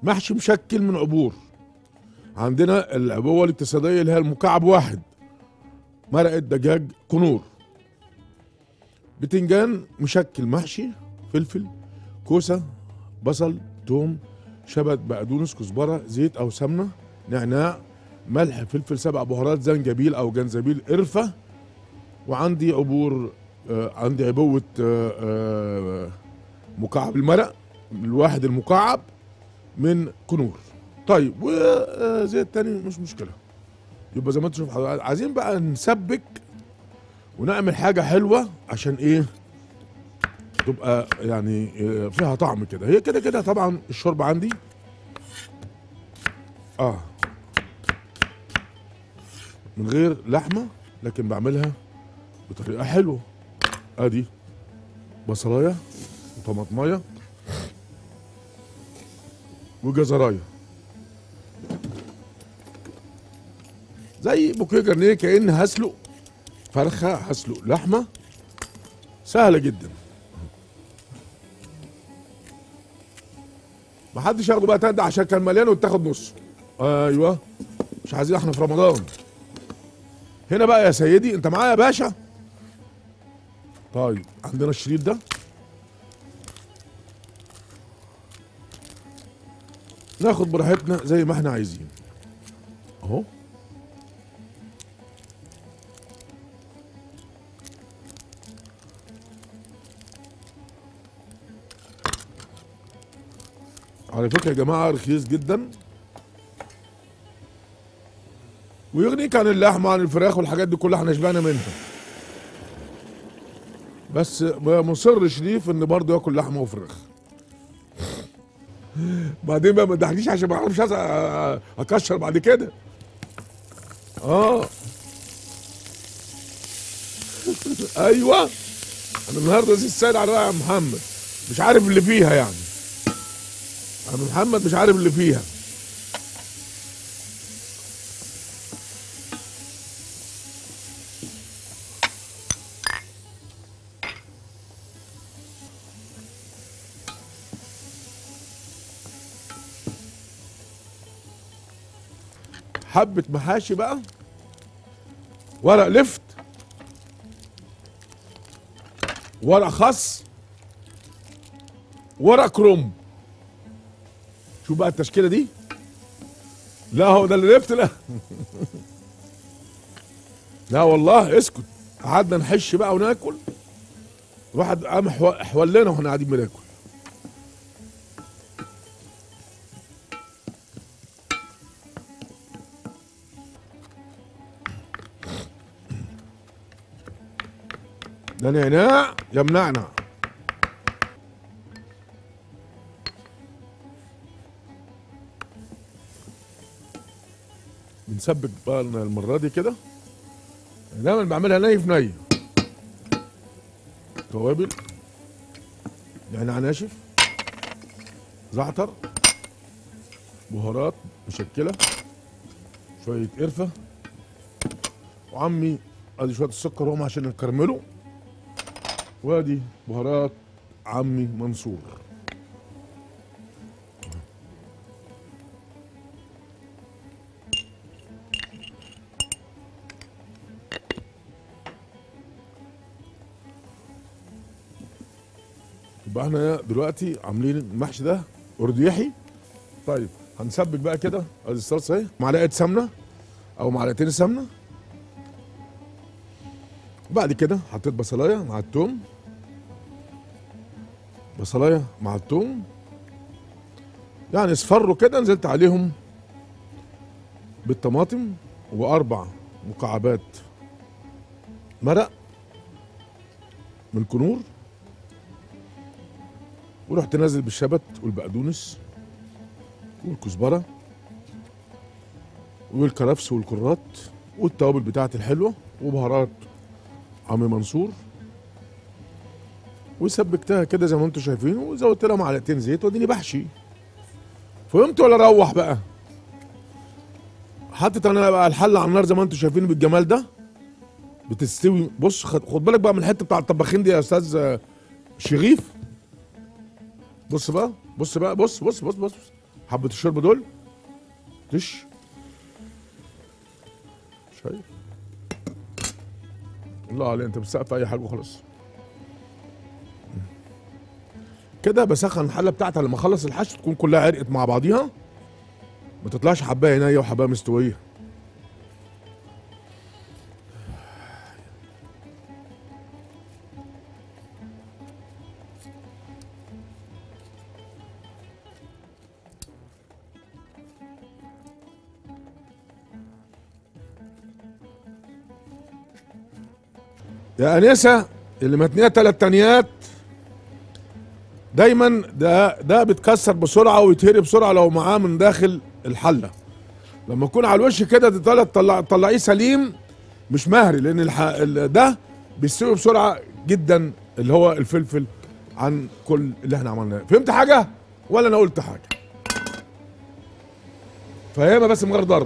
محشي مشكل من عبور عندنا العبوه الاقتصاديه اللي هي المكعب واحد مرقه دجاج كنور بتنجان مشكل محشي فلفل كوسه بصل توم شبت بقدونس كزبره زيت او سمنه نعناع ملح فلفل سبع بهارات زنجبيل او جنزبيل قرفه وعندي عبور آه عندي عبوه آه آه مكعب المرق الواحد المكعب من كنور طيب وزيت تاني مش مشكله يبقى زي ما انت شوف حضرتك عايزين بقى نسبك ونعمل حاجه حلوه عشان ايه تبقى يعني آه، فيها طعم كده هي كده كده طبعا الشوربه عندي اه من غير لحمه لكن بعملها بطريقه حلوه ادي بصلايه وطماطمايه وجزرايه زي بوكيه جرنيه كأن هسلق فرخه هسلق لحمه سهله جدا محدش ياخده بقى تاني ده عشان كان مليان وتاخد نصه ايوه مش عايزين احنا في رمضان هنا بقى يا سيدي انت معايا يا باشا طيب عندنا الشريط ده ناخد براحتنا زي ما احنا عايزين اهو على فكرة يا جماعة رخيص جدا ويغنيك عن اللحمة عن الفراخ والحاجات دي كلها احنا شبعنا منها بس مصر شريف ان برضه ياكل لحمة وفراخ بعدين بقى ما تضحكنيش عشان ما اعرفش أز- أ- اكشر بعد كده اه ايوه انا النهارده زي السيد على رأي محمد مش عارف اللي فيها يعني عم محمد مش عارف اللي فيها حبة محاشي بقى ورق لفت ورق خس ورق كرنب شوف بقى التشكيله دي لا هو ده اللي لفت لا لا والله اسكت قعدنا نحش بقى وناكل واحد قام حو- حولنا واحنا قاعدين بناكل ده نعناع يا منعنع بنسبك بقى لنا المره دي كده دايما بعملها ني في ني توابل نعناع ناشف زعتر بهارات مشكله شويه قرفه وعمي ادي شويه السكر هم عشان نكرمله وادي بهارات عمي منصور يبقى احنا دلوقتي عاملين المحشي ده ارديحي طيب هنسبك بقى كده ادي الصلصه اهي معلقه سمنه او معلقتين سمنه بعد كده حطيت بصلايه مع التوم بصلايه مع التوم يعني اصفروا كده نزلت عليهم بالطماطم واربع مكعبات مرق من كنور ورحت نازل بالشبت والبقدونس والكزبره والكرفس والكرات والتوابل بتاعتي الحلوه وبهارات عم منصور وسبكتها كده زي ما انتم شايفين وزودت لها معلقتين زيت واديني بحشي فهمت ولا اروح بقى حطيت انا بقى الحله على النار زي ما انتم شايفين بالجمال ده بتستوي بص خد, خد بالك بقى من الحته بتاع الطباخين دي يا استاذ آه، شريف بص بقى بص بقى بص بص بص بص حبه الشوربه دول دش شايف الله عليك انت بتسقف اي حاجه وخلاص كده بسخن الحله بتاعتي لما اخلص الحشو تكون كلها عرقت مع بعضيها ما تطلعش حبايه نيه وحبايه مستويه يا انسه اللي متنيه تلات تانيات دايما ده ده بيتكسر بسرعه ويتهري بسرعه لو معاه من داخل الحله لما يكون على الوش كده تطلع تطلع تطلعيه سليم مش مهري لان الح... ال- ده بيستوي بسرعه جدا اللي هو الفلفل عن كل اللي احنا عملناه فهمت حاجه ولا انا قلت حاجه فاهمها بس من غير ضرب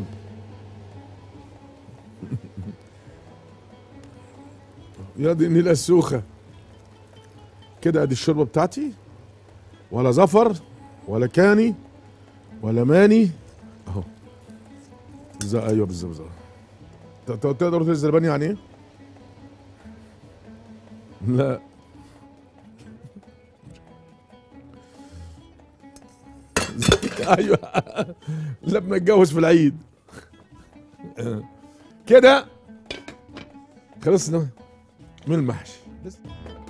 يا دي النيله السوخه كده ادي الشوربه بتاعتي ولا زفر ولا كاني ولا ماني اهو زي ايوه بالظبط بالظبط ت- ت- تقدر تقول الزرباني يعني ايه؟ لا ايوه لما اتجوز في العيد كده خلصنا من المحشي بس